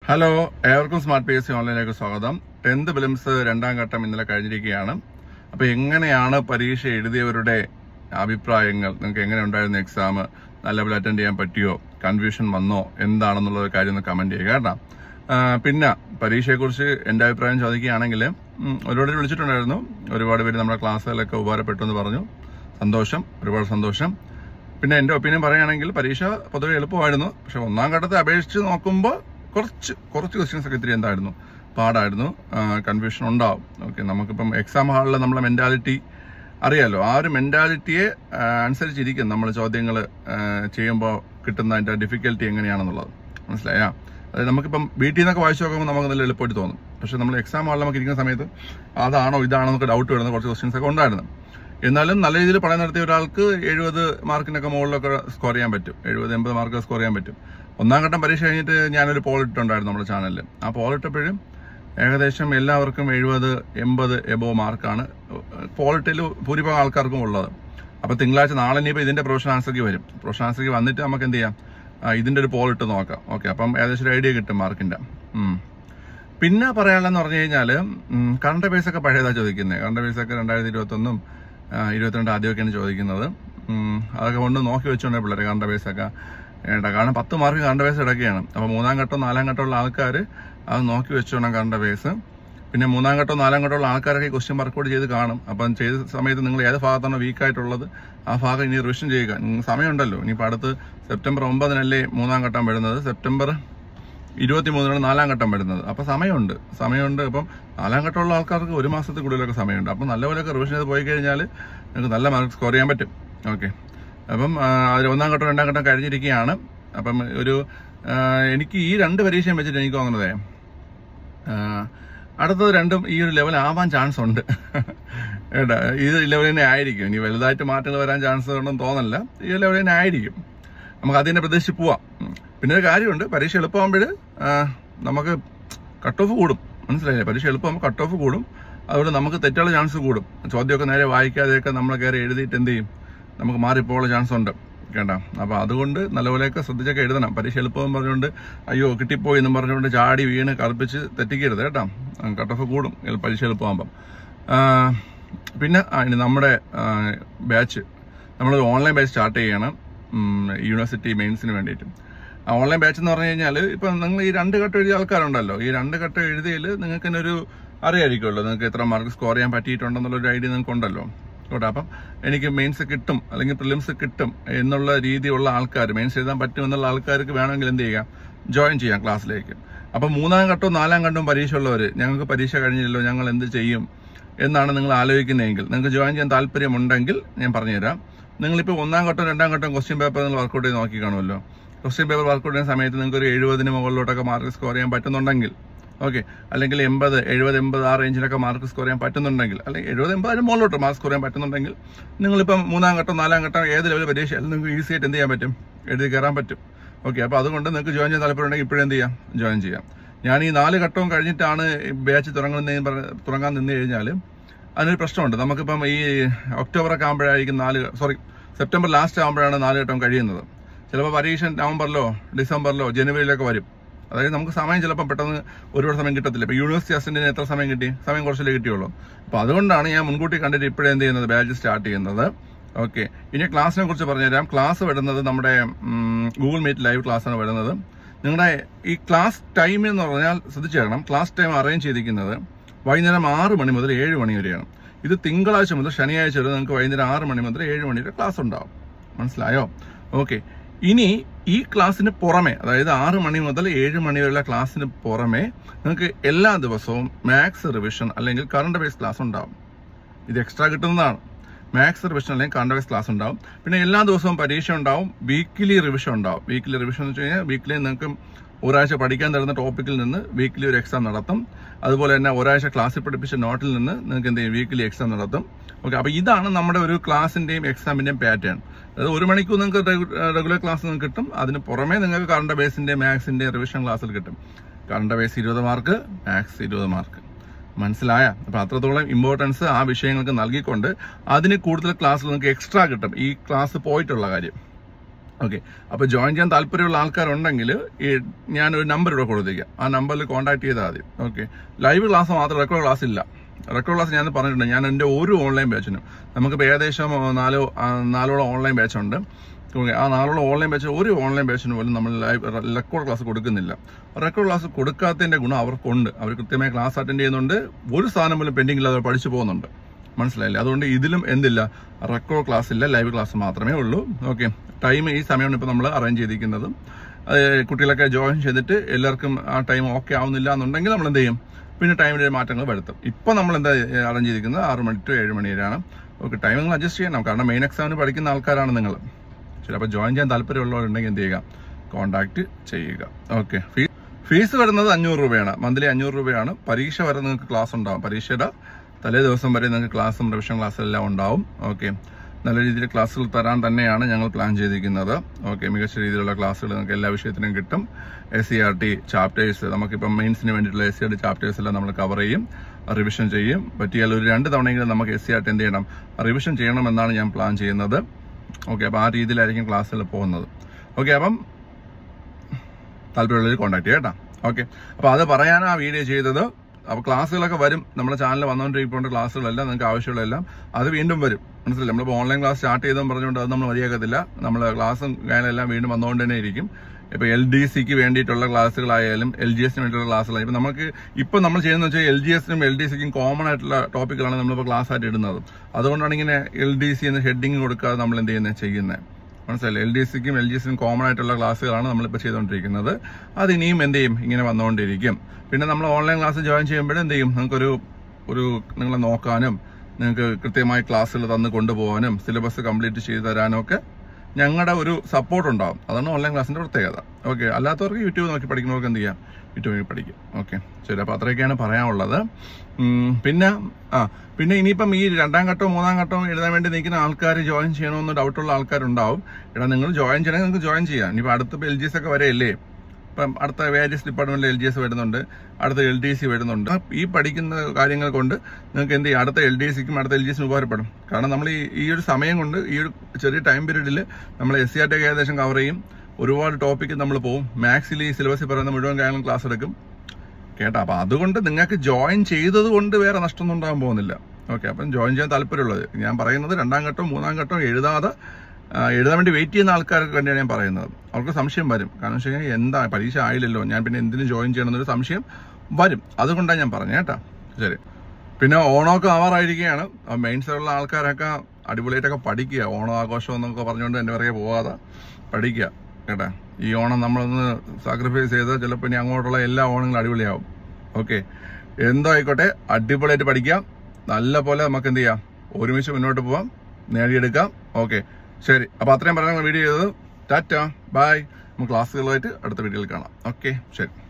Hello ഏവർക്കും smart P S C ഓൺലൈനിലേക്ക് സ്വാഗതം ടെൻത്ത് ഫിലിംസ് രണ്ടാം ഘട്ടം ഇന്നലെ കഴിഞ്ഞിരിക്കുകയാണ് അപ്പൊ എങ്ങനെയാണ് പരീക്ഷ എഴുതിയവരുടെ അഭിപ്രായങ്ങൾ നിങ്ങൾക്ക് എങ്ങനെ ഉണ്ടായിരുന്നു എക്സാം നല്ലപോലെ അറ്റൻഡ് ചെയ്യാൻ പറ്റിയോ കൺഫ്യൂഷൻ വന്നോ എന്താണെന്നുള്ള ഒരു കാര്യം ഒന്ന് കമന്റ് ചെയ്യുക കേട്ടോ ആ, പിന്നെ പരീക്ഷയെക്കുറിച്ച് എന്റെ അഭിപ്രായം ചോദിക്കുകയാണെങ്കിൽ ഉം, ഒരുപാട് പേര് വിളിച്ചിട്ടുണ്ടായിരുന്നു ഒരുപാട് പേര് നമ്മുടെ ക്ലാസ്സുകളൊക്കെ ഉപകാരപ്പെട്ടു എന്ന് പറഞ്ഞു സന്തോഷം ഒരുപാട് സന്തോഷം പിന്നെ എന്റെ ഒപ്പീനിയൻ പറയുകയാണെങ്കിൽ പരീക്ഷ പൊതുവെ എളുപ്പമായിരുന്നു പക്ഷെ ഒന്നാം ഘട്ടത്തെ അപേക്ഷിച്ച് നോക്കുമ്പോൾ കുറച്ച് കുറച്ച് ക്വസ്റ്റ്യൻസ് ഒക്കെ ഇത്തിരി എന്തായിരുന്നു പാടായിരുന്നു കൺഫ്യൂഷൻ ഉണ്ടാവും ഓക്കെ നമുക്കിപ്പം എക്സാം ഹാളിൽ നമ്മളെ മെന്റാലിറ്റി അറിയാലോ ആ ഒരു മെന്റാലിറ്റിയെ അനുസരിച്ചിരിക്കും നമ്മൾ ചോദ്യങ്ങൾ ചെയ്യുമ്പോൾ കിട്ടുന്ന അതിന്റെ ഡിഫിക്കൽട്ടി എങ്ങനെയാണെന്നുള്ളത് മനസ്സിലായാ അതായത് നമുക്കിപ്പം വീട്ടിൽ നിന്നൊക്കെ വായിച്ചു നോക്കുമ്പോൾ നമുക്ക് നല്ല എളുപ്പമായിട്ട് തോന്നും പക്ഷെ നമ്മൾ എക്സാം ഹാളിൽ നമുക്ക് ഇരിക്കുന്ന സമയത്ത് അതാണോ ഇതാണോ എന്നൊക്കെ ഡൗട്ട് വരുന്ന കുറച്ച് ക്വസ്റ്റ്യൻസ് ഒക്കെ ഉണ്ടായിരുന്നു എന്നാലും നല്ല രീതിയിൽ പഠനം നടത്തിയ ഒരാൾക്ക് എഴുപത് മാർക്കിനൊക്കെ മുകളിലൊക്കെ സ്കോർ ചെയ്യാൻ പറ്റും എഴുപത് എൺപത് മാർക്ക് സ്കോർ ചെയ്യാൻ പറ്റും ഒന്നാം ഘട്ടം പരീക്ഷ കഴിഞ്ഞിട്ട് ഞാനൊരു പോൾ ഇട്ടുണ്ടായിരുന്നു നമ്മുടെ ചാനലിൽ ആ പോൾ ഇട്ടപ്പോഴും ഏകദേശം എല്ലാവർക്കും എഴുപത് എൺപത് എബോ മാർക്കാണ് പോളിറ്റിൽ ഭൂരിഭാഗം ആൾക്കാർക്കും ഉള്ളത് അപ്പൊ തിങ്കളാഴ്ച നാളെ ഇനിയിപ്പോൾ ഇതിന്റെ പ്രൊഫഷണൽ ആൻസർക്ക് വരും പ്രൊഫഷണൽ ആൻസർക്ക് വന്നിട്ട് നമുക്ക് എന്ത് ചെയ്യാം ആ, ഇതിന്റെ ഒരു പോൾ ഇട്ട് നോക്കാം ഓക്കെ അപ്പം ഏകദേശം ഒരു ഐഡിയ കിട്ടും മാർക്കിന്റെ ഉം. പിന്നെ പറയാനുള്ളതെന്ന് പറഞ്ഞു കഴിഞ്ഞാൽ കറണ്ട് ബേസ് ഒക്കെ പഴയതാ ചോദിക്കുന്നത് കറണ്ട് ബേസ് ഒക്കെ രണ്ടായിരത്തി ഇരുപത്തൊന്നും ഇരുപത്തിരണ്ട് ആദ്യമൊക്കെയാണ് ചോദിക്കുന്നത് ഉം, അതൊക്കെ കൊണ്ട് നോക്കി വെച്ചോണ്ടേ പിള്ളേരെ കറണ്ട് ബേസ് ഒക്കെ ഏട്ടാ കാരണം പത്ത് മാർക്ക് കറണ്ട് ബേസ് ഇടയ്ക്കാണ് അപ്പൊ മൂന്നാം ഘട്ടം നാലാം ഘട്ടമുള്ള ആൾക്കാർ അത് നോക്കി വെച്ചോണം കറണ്ട് ബേസ് പിന്നെ മൂന്നാം ഘട്ടം നാലാം ഘട്ടമുള്ള ആൾക്കാരൊക്കെ ക്വസ്റ്റ്യൻ വർക്കൗട്ട് ചെയ്ത് കാണും അപ്പം ചെയ്ത സമയത്ത് നിങ്ങൾ ഏത് ഭാഗത്താണോ വീക്ക് ആയിട്ടുള്ളത് ആ ഭാഗം ഇനി റിവിഷൻ ചെയ്യുക നിങ്ങൾക്ക് സമയമുണ്ടല്ലോ ഇനിയിപ്പോൾ അടുത്ത് സെപ്റ്റംബർ ഒമ്പതിനല്ലേ മൂന്നാം ഘട്ടം വരുന്നത് സെപ്റ്റംബർ ഇരുപത്തി മൂന്നിനാണ് നാലാം ഘട്ടം വരുന്നത് അപ്പൊ സമയമുണ്ട് സമയമുണ്ട് അപ്പം നാലാം ഘട്ടമുള്ള ആൾക്കാർക്ക് ഒരു മാസത്തിൽ കൂടുതലൊക്കെ സമയമുണ്ട് അപ്പം നല്ലപോലെയൊക്കെ റിവിഷൻ ചെയ്ത് പോയി കഴിഞ്ഞാൽ നിങ്ങൾക്ക് നല്ല മാർക്ക് സ്കോർ ചെയ്യാൻ പറ്റും ഓക്കെ അപ്പം ആ, അതിൽ ഒന്നാം ഘട്ടം രണ്ടാം ഘട്ടം കഴിഞ്ഞിരിക്കുകയാണ് അപ്പം ഒരു ആ, എനിക്ക് ഈ രണ്ട് പരീക്ഷയും വെച്ചിട്ട് എനിക്ക് തോന്നുന്നതേ ആ, അടുത്തത് രണ്ടും ഈ ഒരു ലെവൽ ആവാൻ ചാൻസ് ഉണ്ട് ഏട്ടാ ഇത് ലെവൽ തന്നെ ആയിരിക്കും ഇനി വലുതായിട്ട് മാറ്റങ്ങൾ വരാൻ ചാൻസ് ഉണ്ടെന്ന് തോന്നല്ല ഈ ലെവൽ തന്നെ ആയിരിക്കും നമുക്ക് അതിനെ പ്രതീക്ഷിച്ച് പോവാം ഉം. പിന്നെ ഒരു കാര്യമുണ്ട് പരീക്ഷ എളുപ്പമാകുമ്പോൾ നമുക്ക് കട്ട് ഓഫ് കൂടും മനസ്സിലായില്ലേ പരീക്ഷ എളുപ്പമാകുമ്പോൾ കട്ട് ഓഫ് കൂടും അതുകൊണ്ട് നമുക്ക് തെറ്റുള്ള ചാൻസ് കൂടും ചോദ്യമൊക്കെ നേരെ വായിക്കാതെയൊക്കെ നമ്മൾ കയറി എഴുതിയിട്ട് എന്ത് ചെയ്യും നമുക്ക് മാറിപ്പോകാനുള്ള ചാൻസ് ഉണ്ട് കേട്ടോ അപ്പൊ അതുകൊണ്ട് നല്ലപോലെയൊക്കെ ശ്രദ്ധിച്ചൊക്കെ എഴുതണം പരീക്ഷ എളുപ്പം പറഞ്ഞുകൊണ്ട് അയ്യോ കിട്ടിപ്പോയി എന്നും പറഞ്ഞുകൊണ്ട് ചാടി വീണ് കറുപ്പിച്ച് തെറ്റിക്കരുത് കേട്ടോ കട്ട് ഓഫ് കൂടും എളു- പരീക്ഷ എളുപ്പമാകുമ്പം ആ, പിന്നെ ആ, ഇനി നമ്മുടെ ബാച്ച് നമ്മളൊരു ഓൺലൈൻ ബാച്ച് സ്റ്റാർട്ട് ചെയ്യണം ഉം, യൂണിവേഴ്സിറ്റി മെയിൻസിന് വേണ്ടിയിട്ട് ആ ഓൺലൈൻ ബാച്ച് എന്ന് പറഞ്ഞു കഴിഞ്ഞാൽ ഇപ്പൊ നിങ്ങൾ ഈ രണ്ട് ഘട്ടം എഴുതിയ ആൾക്കാരുണ്ടല്ലോ ഈ രണ്ട് ഘട്ടം എഴുതിയതിൽ നിങ്ങൾക്ക് തന്നെ ഒരു അറിയായിരിക്കുമല്ലോ നിങ്ങൾക്ക് എത്ര മാർക്ക് സ്കോർ ചെയ്യാൻ പറ്റിയിട്ടുണ്ടെന്നുള്ള ഒരു ഐഡിയ നിങ്ങൾക്ക് ഉണ്ടല്ലോ കേട്ടോ അപ്പം എനിക്ക് മെയിൻസ് കിട്ടും അല്ലെങ്കിൽ പ്രിലിംസ് കിട്ടും എന്നുള്ള രീതിയുള്ള ആൾക്കാർ മെയിൻസ് എഴുതാൻ പറ്റും എന്നുള്ള ആൾക്കാർക്ക് വേണമെങ്കിൽ എന്ത് ചെയ്യാം ജോയിൻ ചെയ്യാം ക്ലാസ്സിലേക്ക് അപ്പൊ മൂന്നാം ഘട്ടവും നാലാം ഘട്ടവും പരീക്ഷ ഉള്ളവർ ഞങ്ങൾക്ക് പരീക്ഷ കഴിഞ്ഞില്ലല്ലോ ഞങ്ങൾ എന്ത് ചെയ്യും എന്നാണ് നിങ്ങൾ ആലോചിക്കുന്നതെങ്കിൽ നിങ്ങൾക്ക് ജോയിൻ ചെയ്യാൻ താല്പര്യമുണ്ടെങ്കിൽ ഞാൻ പറഞ്ഞുതരാം നിങ്ങളിപ്പോൾ ഒന്നാം ഘട്ടം രണ്ടാം ഘട്ടം ക്വസ്റ്റ്യൻ പേപ്പർ നിങ്ങൾ വർക്കൗട്ട് ചെയ്ത് നോക്കി കാണുമല്ലോ ക്വസ്റ്റ്യൻ പേപ്പർ വർക്കൗട്ട് ചെയ്യുന്ന സമയത്ത് നിങ്ങൾക്ക് ഒരു എഴുപതിന് മുകളിലോട്ടൊക്കെ മാർക്ക് സ്കോർ ചെയ്യാൻ പറ്റുന്നുണ്ടെങ്കിൽ ഓക്കെ അല്ലെങ്കിൽ എൺപത് എഴുപത് എൺപത് ആ റേഞ്ചിലൊക്കെ മാർക്ക് സ്കോർ ചെയ്യാൻ പറ്റുന്നുണ്ടെങ്കിൽ അല്ലെങ്കിൽ എഴുപത് എൺപത് അതിന് മുകളിലോട്ട് മാർക്ക് സ്കോർ ചെയ്യാൻ പറ്റുന്നുണ്ടെങ്കിൽ നിങ്ങളിപ്പം മൂന്നാം ഘട്ടം നാലാം ഘട്ടം ഏത് ലെവൽ പരീക്ഷ നിങ്ങൾക്ക് ഈസി ആയിട്ട് എന്ത് ചെയ്യാൻ പറ്റും എഴുതി കയറാൻ പറ്റും ഓക്കെ അപ്പോൾ അതുകൊണ്ട് നിങ്ങൾക്ക് ജോയിൻ ചെയ്യാൻ താല്പര്യമുണ്ടെങ്കിൽ ഇപ്പോഴും എന്ത് ചെയ്യാം ജോയിൻ ചെയ്യാം ഞാൻ ഈ നാല് ഘട്ടവും കഴിഞ്ഞിട്ടാണ് ബാച്ച് തുടങ്ങുന്നതെന്ന് പറഞ്ഞ- തുടങ്ങാൻ നിന്ന് കഴിഞ്ഞാൽ അതിനൊരു പ്രശ്നമുണ്ട് നമുക്കിപ്പം ഈ ഒക്ടോബർ ഒക്കെ ആകുമ്പോഴായിരിക്കും നാല് സോറി സെപ്റ്റംബർ ലാസ്റ്റ് ആകുമ്പോഴാണ് നാല് ഘട്ടം കഴിയുന്നത് ചിലപ്പോൾ പരീക്ഷ നവംബറിലോ ഡിസംബറിലോ ജനുവരിയിലൊക്കെ വരും അതായത് നമുക്ക് സമയം ചിലപ്പോൾ പെട്ടെന്ന് ഒരുപാട് സമയം കിട്ടത്തില്ല ഇപ്പൊ യൂണിവേഴ്സിറ്റി അസിസ്റ്റന്റിന് എത്ര സമയം കിട്ടി സമയം കുറച്ചല്ലേ കിട്ടിയുള്ളൂ അപ്പൊ അതുകൊണ്ടാണ് ഞാൻ മുൻകൂട്ടി കണ്ടിട്ട് ഇപ്പോഴേ എന്ത് ചെയ്യുന്നത് ബാച്ച് സ്റ്റാർട്ട് ചെയ്യുന്നത് ഓക്കെ ഇനി ക്ലാസ്സിനെ കുറിച്ച് പറഞ്ഞുതരാം ക്ലാസ് വരുന്നത് നമ്മുടെ ഗൂഗിൾ മീറ്റ് ലൈവ് ക്ലാസ് ആണ് വരുന്നത് നിങ്ങളുടെ ഈ ക്ലാസ് ടൈം എന്ന് പറഞ്ഞാൽ ശ്രദ്ധിച്ചേക്കണം ക്ലാസ് ടൈം അറേഞ്ച് ചെയ്തിരിക്കുന്നത് വൈകുന്നേരം ആറ് മണി മുതൽ ഏഴ് മണി വരെയാണ് ഇത് തിങ്കളാഴ്ച മുതൽ ശനിയാഴ്ച വരെ നിങ്ങൾക്ക് വൈകുന്നേരം ആറ് മണി മുതൽ ഏഴ് മണി വരെ ക്ലാസ് ഉണ്ടാവും മനസ്സിലായോ ഓക്കെ ഇനി ഈ ക്ലാസ്സിന് പുറമെ അതായത് ആറ് മണി മുതൽ ഏഴ് മണി വരെയുള്ള ക്ലാസ്സിന് പുറമെ നിങ്ങൾക്ക് എല്ലാ ദിവസവും മാത്സ് റിവിഷൻ അല്ലെങ്കിൽ കറണ്ട് ബേസ് ക്ലാസ് ഉണ്ടാവും ഇത് എക്സ്ട്രാ കിട്ടുന്നതാണ് മാത്സ് റിവിഷൻ അല്ലെങ്കിൽ കറണ്ട് ബേസ് ക്ലാസ് ഉണ്ടാവും പിന്നെ എല്ലാ ദിവസവും പരീക്ഷ ഉണ്ടാവും വീക്കിലി റിവിഷൻ ഉണ്ടാവും വീക്കിലി റിവിഷൻ എന്ന് വെച്ച് കഴിഞ്ഞാൽ വീക്കിലി നിങ്ങൾക്ക് ഒരാഴ്ച പഠിക്കാൻ തരുന്ന ടോപ്പിക്കിൽ നിന്ന് വീക്കിലി ഒരു എക്സാം നടത്തും അതുപോലെ തന്നെ ഒരാഴ്ച ക്ലാസ്സിൽ പഠിപ്പിച്ച നോട്ടിൽ നിന്ന് നിങ്ങൾക്ക് എന്ത് ചെയ്യും വീക്കിലി എക്സാം നടത്തും ഓക്കെ അപ്പൊ ഇതാണ് നമ്മുടെ ഒരു ക്ലാസിന്റെയും എക്സാമിന്റെയും പാറ്റേൺ അതായത് ഒരു മണിക്കൂർ നിങ്ങൾക്ക് റെഗുലർ ക്ലാസ് നിങ്ങൾക്ക് കിട്ടും അതിന് പുറമെ നിങ്ങൾക്ക് കറണ്ട് ബേസിന്റെ മാത്സിന്റെ റിവിഷൻ ക്ലാസ്സിൽ കിട്ടും കറണ്ട് ബേസ് ഇരുപത് മാർക്ക് മാത്സ് ഇരുപത് മാർക്ക് മനസ്സിലായ അപ്പൊ അത്രത്തോളം ഇമ്പോർട്ടൻസ് ആ വിഷയങ്ങൾക്ക് നൽകിക്കൊണ്ട് അതിന് കൂടുതൽ ക്ലാസ് നിങ്ങൾക്ക് എക്സ്ട്രാ കിട്ടും ഈ ക്ലാസ് പോയിട്ടുള്ള കാര്യം ഓക്കെ അപ്പൊ ജോയിൻ ചെയ്യാൻ താല്പര്യമുള്ള ആൾക്കാരുണ്ടെങ്കിൽ ഈ ഞാനൊരു നമ്പർ ഇവിടെ കൊടുത്തേക്കാം ആ നമ്പറിൽ കോൺടാക്ട് ചെയ്താൽ മതി ഓക്കെ ലൈവ് ക്ലാസ് മാത്രം റെക്കോർഡ് ക്ലാസ് ഇല്ല റെക്കോർഡ് ക്ലാസ് ഞാൻ പറഞ്ഞിട്ടുണ്ട് ഞാൻ എൻ്റെ ഒരു ഓൺലൈൻ ബാച്ചിനും നമുക്കിപ്പോൾ ഏകദേശം നാലോ ആ, നാലോളം ഓൺലൈൻ ബാച്ച് ഉണ്ട് ഓക്കെ ആ നാലോളം ഓൺലൈൻ ബാച്ച് ഒരു ഓൺലൈൻ ബാച്ചിന് പോലും നമ്മൾ ലൈവ് റെക്കോർഡ് ക്ലാസ് കൊടുക്കുന്നില്ല റെക്കോർഡ് ക്ലാസ് കൊടുക്കാത്തതിന്റെ ഗുണം അവർക്കുണ്ട് അവർ കൃത്യമായി ക്ലാസ് അറ്റൻഡ് ചെയ്യുന്നുണ്ട് ഒരു സാധനം പോലും പെൻഡിംഗ് ഇല്ലാതെ പഠിച്ചു പോകുന്നുണ്ട് മനസ്സിലായില്ലേ അതുകൊണ്ട് ഇതിലും എന്തില്ല റെക്കോർഡ് ക്ലാസ് ഇല്ല ലൈവ് ക്ലാസ് മാത്രമേ ഉള്ളൂ ഓക്കെ ടൈം ഈ സമയമാണ് ഇപ്പോൾ നമ്മൾ അറേഞ്ച് ചെയ്തിരിക്കുന്നത് അത് കുട്ടികളൊക്കെ ജോയിൻ ചെയ്തിട്ട് എല്ലാവർക്കും ആ ടൈം ഓക്കെ ആവുന്നില്ല എന്നുണ്ടെങ്കിൽ നമ്മൾ എന്ത് ചെയ്യും പിന്നെ ടൈമിൽ മാറ്റങ്ങൾ വരുത്തും ഇപ്പം നമ്മൾ എന്താ അറേഞ്ച് ചെയ്തിരിക്കുന്നത് ആറ് മണി ടു ഏഴ് മണി വരെയാണ് ഓക്കെ ടൈം നിങ്ങൾ അഡ്ജസ്റ്റ് ചെയ്യണം കാരണം മെയിൻ എക്സാമിന് പഠിക്കുന്ന ആൾക്കാരാണ് നിങ്ങൾ ശരി അപ്പോൾ ജോയിൻ ചെയ്യാൻ താല്പര്യമുള്ളവരുണ്ടെങ്കിൽ എന്ത് ചെയ്യുക കോൺടാക്ട് ചെയ്യുക ഓക്കെ ഫീസ് വരുന്നത് അഞ്ഞൂറ് രൂപയാണ് മന്ത്ലി അഞ്ഞൂറ് രൂപയാണ് പരീക്ഷ വരെ നിങ്ങൾക്ക് ക്ലാസ് ഉണ്ടാവും പരീക്ഷയുടെ തലേ ദിവസം വരെ നിങ്ങൾക്ക് ക്ലാസ്സും റിവിഷൻ ക്ലാസ്സും എല്ലാം ഉണ്ടാവും ഓക്കെ നല്ല രീതിയിൽ ക്ലാസ്സുകൾ തരാൻ തന്നെയാണ് ഞങ്ങൾ പ്ലാൻ ചെയ്തിരിക്കുന്നത് ഓക്കെ മികച്ച രീതിയിലുള്ള ക്ലാസ്സുകൾ നിങ്ങൾക്ക് എല്ലാ വിഷയത്തിനും കിട്ടും S C R T chapters നമുക്കിപ്പം മെയിൻസിന് വേണ്ടിയിട്ടുള്ള S C R T chapters എല്ലാം നമ്മൾ കവർ ചെയ്യും റിവിഷൻ ചെയ്യും പറ്റിയാൽ ഒരു രണ്ട് തവണയെങ്കിലും നമുക്ക് എസ് സി ആർ ടി എന്ത് ചെയ്യണം റിവിഷൻ ചെയ്യണമെന്നാണ് ഞാൻ പ്ലാൻ ചെയ്യുന്നത് ഓക്കെ അപ്പോൾ ആ രീതിയിലായിരിക്കും ക്ലാസ്സുകൾ പോകുന്നത് ഓക്കെ അപ്പം താല്പര്യമുള്ളവർ കോൺടാക്ട് ചെയ്യാം കേട്ടോ ഓക്കെ അപ്പോൾ അത് പറയാനാണ് ആ വീഡിയോ ചെയ്തത് അപ്പോൾ ക്ലാസ്സുകളൊക്കെ വരും നമ്മുടെ ചാനൽ വന്നുകൊണ്ടിരിക്കുന്ന ക്ലാസ്സുകളെല്ലാം നിങ്ങൾക്ക് ആവശ്യമുള്ളതെല്ലാം അത് വീണ്ടും വരും മനസ്സിലായി നമ്മളിപ്പോൾ ഓൺലൈൻ ക്ലാസ് സ്റ്റാർട്ട് ചെയ്തെന്ന് പറഞ്ഞുകൊണ്ട് അത് നമ്മൾ മതിയാക്കത്തില്ല നമ്മൾ ക്ലാസ്സും കാര്യങ്ങളെല്ലാം വീണ്ടും വന്നുകൊണ്ട് തന്നെ ഇരിക്കും ഇപ്പോൾ എൽ ഡി സിക്ക് വേണ്ടിയിട്ടുള്ള ക്ലാസ്സുകളായാലും എൽ ജി എസിന് വേണ്ടിയിട്ടുള്ള ക്ലാസ്സുകളായാലും ഇപ്പം നമുക്ക് ഇപ്പം നമ്മൾ ചെയ്യുന്നത് വെച്ചാൽ എൽ ജി എസിനും എൽ ഡി സിക്കും കോമൺ ആയിട്ടുള്ള ടോപ്പിക്കുകളാണ് നമ്മളിപ്പോൾ ക്ലാസ് ആയിട്ട് ഇടുന്നത് അതുകൊണ്ടാണ് ഇങ്ങനെ എൽ ഡി സി എന്ന ഹെഡിങ് കൊടുക്കാതെ നമ്മൾ എന്ത് ചെയ്യുന്നത് ചെയ്യുന്നത് മനസ്സിലായില്ലേ എൽ ഡി സിക്കും എൽ ജി എസിനും കോമൺ ആയിട്ടുള്ള ക്ലാസ്സുകളാണ് നമ്മളിപ്പോൾ ചെയ്തുകൊണ്ടിരിക്കുന്നത് അത് ഇനിയും എന്ത് ചെയ്യും ഇങ്ങനെ വന്നുകൊണ്ടിരിക്കും പിന്നെ നമ്മൾ ഓൺലൈൻ ക്ലാസ് ജോയിൻ ചെയ്യുമ്പോഴും എന്ത് ചെയ്യും നിങ്ങൾക്കൊരു ഒരു നിങ്ങളെ നോക്കാനും നിങ്ങൾക്ക് കൃത്യമായി ക്ലാസ്സുകൾ തന്ന് കൊണ്ടുപോകാനും സിലബസ് കംപ്ലീറ്റ് ചെയ്തു തരാനും ഒക്കെ ഞങ്ങളുടെ ഒരു സപ്പോർട്ട് ഉണ്ടാവും അതാണ് ഓൺലൈൻ ക്ലാസ്സിന്റെ പ്രത്യേകത ഓക്കെ അല്ലാത്തവർക്ക് യൂട്യൂബ് നോക്കി പഠിക്കുന്നവർക്ക് എന്ത് ചെയ്യാം യൂട്യൂബ് നോക്കി പഠിക്കും ഓക്കെ ശരി അപ്പോൾ അത്രയൊക്കെയാണ് പറയാനുള്ളത് ഉം, പിന്നെ ആ പിന്നെ ഇനിയിപ്പം ഈ രണ്ടാം ഘട്ടവും മൂന്നാം ഘട്ടവും എഴുതാൻ വേണ്ടി നിൽക്കുന്ന ആൾക്കാർ ജോയിൻ ചെയ്യണമെന്ന് ഡൗട്ടുള്ള ആൾക്കാരുണ്ടാവും എടാ നിങ്ങൾ ജോയിൻ ചെയ്യണമെങ്കിൽ നിങ്ങൾക്ക് ജോയിൻ ചെയ്യാം ഇനിയിപ്പോൾ അടുത്ത എൽ ജി എസ് ഒക്കെ വരെയല്ലേ ഇപ്പം അടുത്ത വേരിയസ് ഡിപ്പാർട്ട്മെന്റിൽ എൽ ജി എസ് വരുന്നുണ്ട് അടുത്ത എൽ ഡി സി വരുന്നുണ്ട് ഈ പഠിക്കുന്ന കാര്യങ്ങൾ കൊണ്ട് നിങ്ങൾക്ക് എന്ത് ചെയ്യും അടുത്ത എൽ ഡി സിക്കും അടുത്ത എൽ ജി എസിനും ഉപകാരപ്പെടും കാരണം നമ്മൾ ഈ ഈ ഒരു സമയം കൊണ്ട് ഈ ഒരു ചെറിയ ടൈം പീരീഡിൽ നമ്മൾ എസ് സി ആർ ടി ഏകദേശം കവർ ചെയ്യും ഒരുപാട് ടോപ്പിക്ക് നമ്മൾ പോകും മാത്സിൽ ഈ സിലബസിൽ പറയുന്ന മുഴുവൻ കാര്യങ്ങളും ക്ലാസ് എടുക്കും കേട്ടോ അപ്പൊ അതുകൊണ്ട് നിങ്ങൾക്ക് ജോയിൻ ചെയ്തത് കൊണ്ട് വേറെ നഷ്ടമൊന്നും ഉണ്ടാകാൻ പോകുന്നില്ല ഓക്കെ അപ്പം ജോയിൻ ചെയ്യാൻ താല്പര്യമുള്ളത് ഞാൻ പറയുന്നത് രണ്ടാം ഘട്ടവും മൂന്നാം ഘട്ടവും എഴുതാതെ ആ, എഴുതാൻ വേണ്ടി വെയിറ്റ് ചെയ്യുന്ന ആൾക്കാർക്ക് വേണ്ടിയാണ് ഞാൻ പറയുന്നത് അവർക്ക് സംശയം വരും കാരണം വെച്ച് കഴിഞ്ഞാൽ എന്താ പരീക്ഷ ആയില്ലല്ലോ ഞാൻ പിന്നെ എന്തിനു ജോയിൻ ചെയ്യണം എന്നൊരു സംശയം വരും അതുകൊണ്ടാണ് ഞാൻ പറഞ്ഞത് കേട്ടോ ശരി പിന്നെ ഓണമൊക്കെ ആവാറായിരിക്കുകയാണ് മെയിൻസിലുള്ള ആൾക്കാരൊക്കെ അടിപൊളിയായിട്ടൊക്കെ പഠിക്കുക ഓണം ആഘോഷം എന്നൊക്കെ പറഞ്ഞുകൊണ്ട് എൻ്റെ പിറകെ പോവാതെ പഠിക്കുക കേട്ടാ ഈ ഓണം നമ്മളൊന്ന് സാക്രിഫൈസ് ചെയ്ത് ചിലപ്പോൾ ഇനി അങ്ങോട്ടുള്ള എല്ലാ ഓണങ്ങളും അടിപൊളിയാവും ഓക്കെ എന്തോ ആയിക്കോട്ടെ അടിപൊളിയായിട്ട് പഠിക്കാം നല്ല പോലെ നമുക്ക് എന്ത് ചെയ്യാം ഒരുമിച്ച് മുന്നോട്ട് പോവാം നേടിയെടുക്കാം ഓക്കെ ശരി അപ്പോൾ അത്രയും പറഞ്ഞ വീഡിയോ ചെയ്തത് ടാറ്റ ബൈ നമുക്ക് ക്ലാസ്സുകളായിട്ട് അടുത്ത വീഡിയോയിൽ കാണാം ഓക്കെ ശരി